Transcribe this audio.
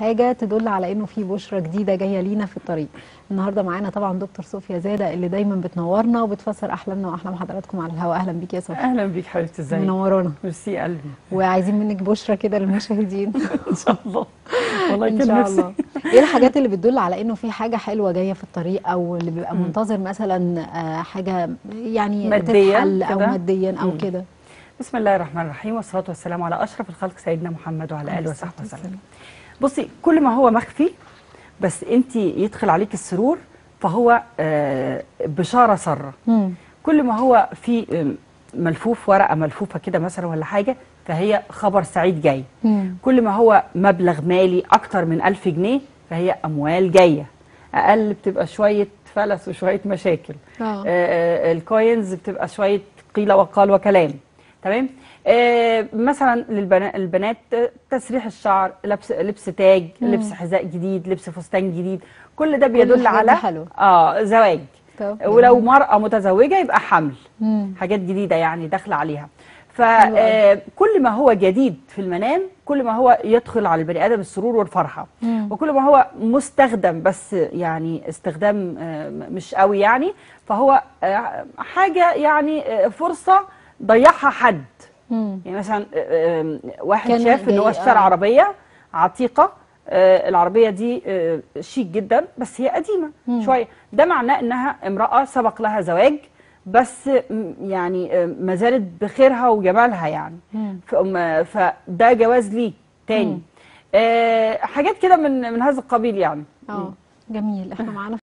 حاجه تدل على انه في بشره جديده جايه لينا في الطريق النهارده معانا طبعا دكتور صوفيا زاده اللي دايما بتنورنا وبتفسر احلامنا واحلام حضراتكم على الهواء اهلا بيك يا صوفيا اهلا بيك حبيبتي ازيك منورانا ميرسي قلبي وعايزين منك بشره كده للمشاهدين ان شاء الله والله ان كان شاء نفسي الله ايه الحاجات اللي بتدل على انه في حاجه حلوه جايه في الطريق او اللي بيبقى مم. منتظر مثلا آه، حاجه يعني مادياً تتحل او كده؟ ماديا او مم. كده بسم الله الرحمن الرحيم والصلاه والسلام على اشرف الخلق سيدنا محمد وعلى اله وصحبه وسلم بصي كل ما هو مخفي بس انت يدخل عليك السرور فهو آه، بشاره ساره مم. كل ما هو في آم، ملفوف ورقه ملفوفه كده مثلا ولا حاجه فهي خبر سعيد جاي مم. كل ما هو مبلغ مالي اكتر من ألف جنيه فهي اموال جايه اقل بتبقى شويه فلس وشويه مشاكل اه آه، آه، الكوينز بتبقى شويه قيل وقال وكلام تمام آه، مثلا للبنات تسريح الشعر لبس لبس تاج مم. لبس حذاء جديد لبس فستان جديد كل ده كل بيدل الحاجات دي على حلوة. اه زواج طب ولو مرأة متزوجة يبقى حمل مم. حاجات جديدة يعني داخلة عليها حلو أوي. فكل ما هو جديد في المنام كل ما هو يدخل على البني آدم السرور والفرحة مم. وكل ما هو مستخدم بس يعني استخدام آه، مش قوي يعني فهو آه، حاجة يعني آه، فرصة ضيعها حد مم. يعني مثلا آه، آه، واحد كان شاف ان هو جاي- اشترى آه. عربية عتيقة آه، العربية دي آه، شيك جدا بس هي قديمة مم. شوية ده معناه انها امرأة سبق لها زواج بس م- يعني آه، ما زالت بخيرها وجمالها يعني مم. فأم- فده جواز ليه تاني مم. آه، حاجات كده من من هذا القبيل يعني اه جميل احنا معانا